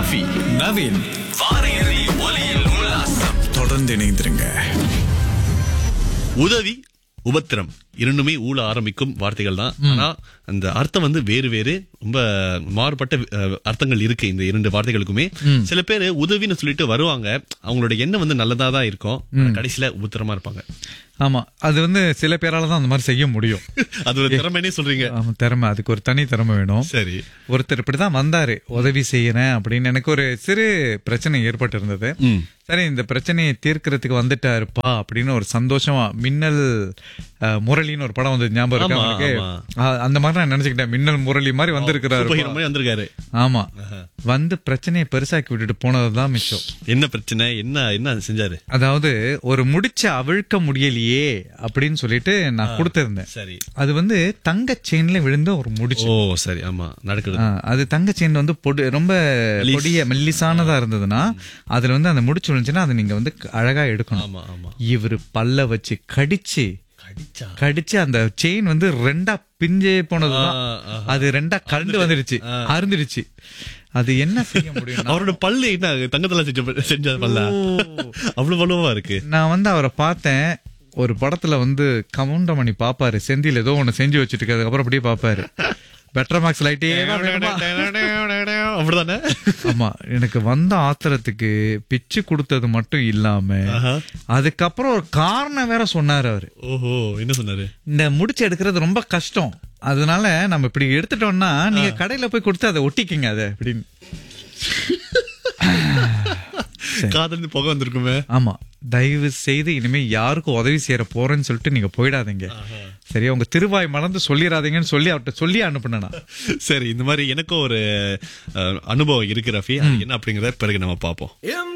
ரஃபி நவீன் வார இறுதி ஒலியில் உல்லாசம் தொடர்ந்து இணைந்திருங்க உதவி உபத்திரம் இரண்டுமே ஊழ ஆரம்பிக்கும் வார்த்தைகள் தான் ஆனா அந்த அர்த்தம் வந்து வேறு வேறு ரொம்ப மாறுபட்ட அஹ், அர்த்தங்கள் இருக்கு இந்த இரண்டு வார்த்தைகளுக்குமே சில பேர் உதவின்னு சொல்லிட்டு வருவாங்க அவங்களோட எண்ணம் வந்து நல்லதா தான் இருக்கும் ஆனா கடைசியில உபத்திரமா இருப்பாங்க ஆமா அது வந்து சில பேரால தான் அந்த மாதிரி செய்ய முடியும் அது ஒரு திறமைனே சொல்றீங்க ஆமா திறமை அதுக்கு ஒரு தனி திறமை வேணும் சரி ஒருத்தர் இப்படிதான் வந்தாரு உதவி செய்யறேன் அப்படின்னு எனக்கு ஒரு சிறு பிரச்சனை ஏற்பட்டு இருந்தது ம். சரி இந்த பிரச்சனையை தீர்க்கறதுக்கு வந்துட்டாருப்பா அப்படின்னு ஒரு சந்தோஷமா மின்னல் அஹ், முரளின்னு ஒரு படம் வந்து ஞாபகம் இருக்கா ஆமா, உங்களுக்கு ஆமா. அஹ், அந்த மாதிரி நான் நினைச்சுக்கிட்டேன் மின்னல் முரளி மாதிரி சூப்பர் வந்திருக்கிறாரு ஹீரோ மாதிரி வந்திருக்காரு ஆமா வந்து பிரச்சனையை பெருசாக்கி விட்டுட்டு போனதுதான் மிச்சம் என்ன பிரச்சனை என்ன என்ன செஞ்சாரு அதாவது ஒரு முடிச்ச அவிழ்க்க முடியலையே அப்படின்னு சொல்லிட்டு நான் கொடுத்திருந்தேன் சரி அது வந்து தங்க செயின்ல விழுந்த ஒரு முடிச்சு ஓ சரி ஆமா நடக்குது ஆ, அது தங்க செயின் வந்து பொடி ரொம்ப மெல்லிஸ். பொடிய மெல்லிசானதா இருந்ததுன்னா அதுல வந்து அந்த முடிச்சு விழுந்துச்சுன்னா அது நீங்க வந்து அழகா எடுக்கணும் ஆமா ஆமா இவரு பல்ல வச்சு கடிச்சு கடிச்சா கடிச்சு அந்த செயின் வந்து ரெண்டா பிஞ்சே போனதுதான் ஆ, ஆஹா. அது ரெண்டா கண்டு வந்துடுச்சு அருந்துடுச்சு அது என்ன செய்ய முடியும் அவரோட பல்லு என்ன தங்கத்துல செஞ்ச செஞ்ச பல்ல அவ்வளவு வலுவா இருக்கு நான் வந்து அவரை பார்த்தேன் ஒரு படத்துல வந்து கவுண்டமணி பாப்பாரு செந்தில் ஏதோ ஒண்ணு செஞ்சு வச்சுட்டு இருக்கு. அதுக்கப்புறம் அப்படியே பாப்பாரு பெட்டர் மார்க்ஸ் லைட்டே அப்படிதானே ஆமா எனக்கு வந்த ஆத்திரத்துக்கு பிச்சு கொடுத்தது மட்டும் இல்லாம ஆஹா. அதுக்கப்புறம் ஒரு காரணம் வேற சொன்னாரு அவரு ஓஹோ என்ன சொன்னாரு இந்த முடிச்சு எடுக்கிறது ரொம்ப கஷ்டம் அதனால நம்ம இப்படி எடுத்துட்டோம்னா நீங்க கடையில போய் கொடுத்து அதை ஒட்டிக்கிங்க அதை அப்படின்னு காதல் புகை வந்திருக்குமே ஆமா தயவு செய்து இனிமே யாருக்கும் உதவி செய்யற போறேன்னு சொல்லிட்டு நீங்க போயிடாதீங்க சரியா உங்க திருவாய் மறந்து சொல்லிடாதீங்கன்னு சொல்லி அவர்கிட்ட சொல்லி அனுப்புனேன் நான். சரி இந்த மாதிரி எனக்கும் ஒரு அஹ், அனுபவம் இருக்கு ரஃபி அது என்ன அப்படிங்கறத பிறகு நம்ம பார்ப்போம்